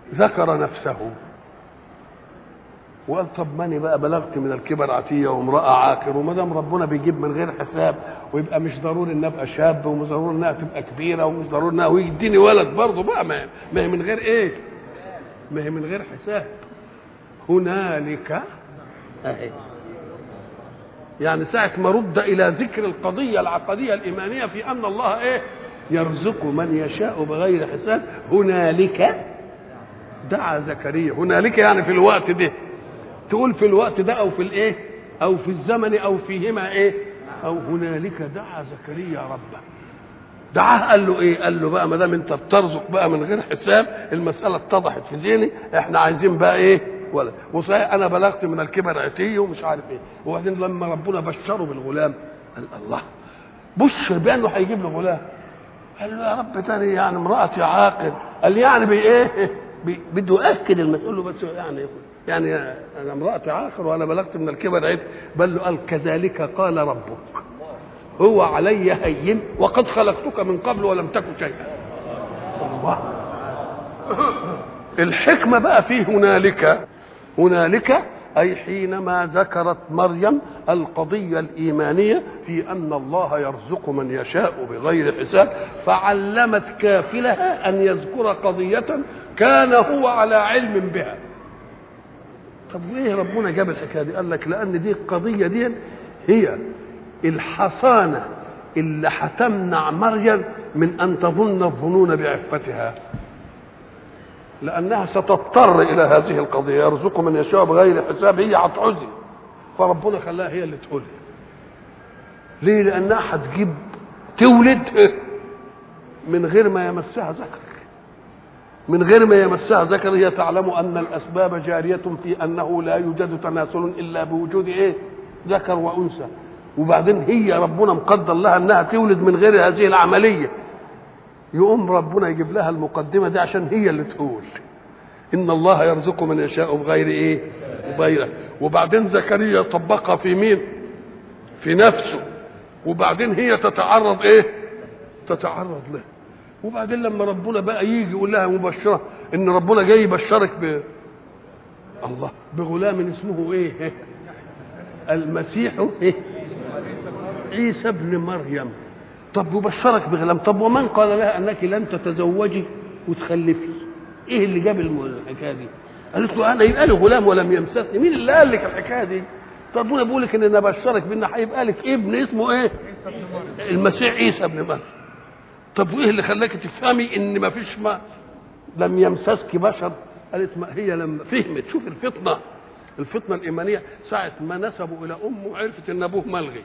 ذكر نفسه وقال طب ماني بقى بلغت من الكبر عتيه وامراه عاقر وما دام ربنا بيجيب من غير حساب ويبقى مش ضروري ان ابقى شاب ومش ضروري انها تبقى كبيره ومش ضروري انها ويديني ولد برضه بقى ما ما هي من غير ايه؟ ما هي من غير حساب هنالك أهي. يعني ساعة ما رد إلى ذكر القضية العقدية الإيمانية في أن الله إيه يرزق من يشاء بغير حساب هنالك دعا زكريا هنالك يعني في الوقت ده تقول في الوقت ده أو في الإيه أو في الزمن أو فيهما إيه أو هنالك دعا زكريا ربه دعاه قال له ايه؟ قال له بقى ما دام انت بترزق بقى من غير حساب المساله اتضحت في ذهني احنا عايزين بقى ايه؟ ولا وصحيح انا بلغت من الكبر عتي ومش عارف ايه وبعدين لما ربنا بشره بالغلام قال الله بشر بانه هيجيب له غلام قال له يا رب تاني يعني امرأتي عاقل قال لي يعني بايه؟ بي- بده ياكد المسؤول له بس يعني يعني انا امرأتي عاقل وانا بلغت من الكبر عتي بل له قال كذلك قال ربك هو علي هين وقد خلقتك من قبل ولم تكن شيئا الله الحكمة بقى في هنالك هنالك أي حينما ذكرت مريم القضية الإيمانية في أن الله يرزق من يشاء بغير حساب فعلمت كافلها أن يذكر قضية كان هو على علم بها طب ليه ربنا جاب الحكايه دي؟ قال لك لان دي القضيه دي هي الحصانه اللي هتمنع مريم من ان تظن الظنون بعفتها. لانها ستضطر الى هذه القضيه يرزق من يشاء بغير حساب هي هتعزي فربنا خلاها هي اللي تقول ليه؟ لانها هتجيب تولد من غير ما يمسها ذكر. من غير ما يمسها ذكر هي تعلم ان الاسباب جاريه في انه لا يوجد تناسل الا بوجود ايه؟ ذكر وانثى وبعدين هي ربنا مقدر لها انها تولد من غير هذه العمليه يقوم ربنا يجيب لها المقدمه دي عشان هي اللي تقول ان الله يرزق من يشاء بغير ايه؟ بغيره وبعدين زكريا طبقها في مين؟ في نفسه وبعدين هي تتعرض ايه؟ تتعرض له وبعدين لما ربنا بقى يجي يقول لها مبشره ان ربنا جاي يبشرك ب الله بغلام اسمه ايه المسيح إيه؟ عيسى ابن مريم طب يبشرك بغلام طب ومن قال لها انك لن تتزوجي وتخلفي ايه اللي جاب الم- الحكايه دي قالت له انا يبقى لي غلام ولم يمسسني مين اللي قال لك الحكايه دي طب ربنا بيقول لك ان انا بشرك بان هيبقى لك ابن اسمه ايه المسيح عيسى ابن مريم طب وايه اللي خلاك تفهمي ان ما فيش ما لم يمسسك بشر قالت ما هي لما فهمت شوف الفطنه الفطنه الايمانيه ساعه ما نسبوا الى امه عرفت ان ابوه ملغي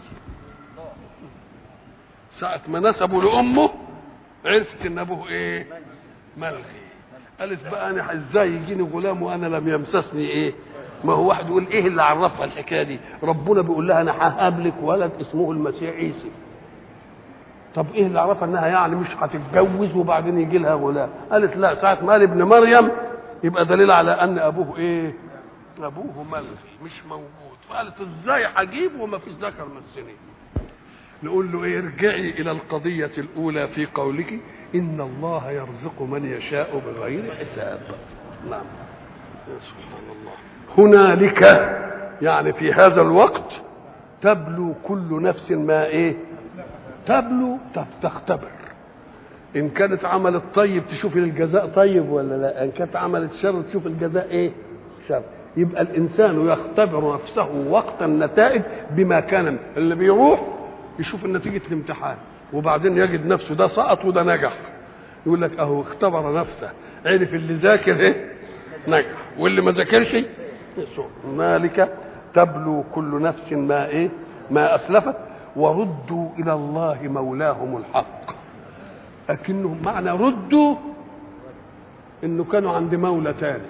ساعه ما نسبوا لامه عرفت ان ابوه ايه ملغي قالت بقى انا ازاي يجيني غلام وانا لم يمسسني ايه ما هو واحد يقول ايه اللي عرفها الحكايه دي ربنا بيقول لها انا ههب لك ولد اسمه المسيح عيسى طب ايه اللي عرفها انها يعني مش هتتجوز وبعدين يجي لها غلام قالت لا ساعه ما قال ابن مريم يبقى دليل على ان ابوه ايه ابوه ملغي مش موجود فقالت ازاي هجيب وما فيش ذكر مسني نقول له ايه ارجعي الى القضيه الاولى في قولك ان الله يرزق من يشاء بغير حساب نعم يا سبحان الله هنالك يعني في هذا الوقت تبلو كل نفس ما ايه تبلو طب تختبر ان كانت عملت طيب تشوف الجزاء طيب ولا لا ان كانت عملت شر تشوف الجزاء ايه شر يبقى الانسان يختبر نفسه وقت النتائج بما كان اللي بيروح يشوف نتيجه الامتحان وبعدين يجد نفسه ده سقط وده نجح يقول لك اهو اختبر نفسه عرف اللي ذاكر ايه نجح واللي ما ذاكرش يسوع هنالك تبلو كل نفس ما ايه ما اسلفت وردوا الى الله مولاهم الحق لكنهم معنى ردوا انه كانوا عند مولى تاني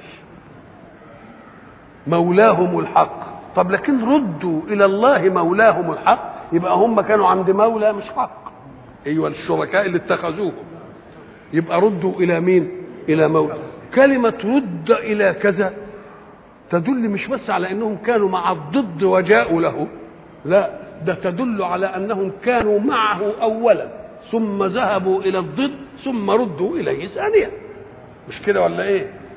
مولاهم الحق طب لكن ردوا الى الله مولاهم الحق يبقى هم كانوا عند مولى مش حق ايوه الشركاء اللي اتخذوهم يبقى ردوا الى مين الى مولى كلمه رد الى كذا تدل مش بس على انهم كانوا مع الضد وجاءوا له لا ده تدل على انهم كانوا معه اولا ثم ذهبوا الى الضد ثم ردوا اليه ثانيا مش كده ولا ايه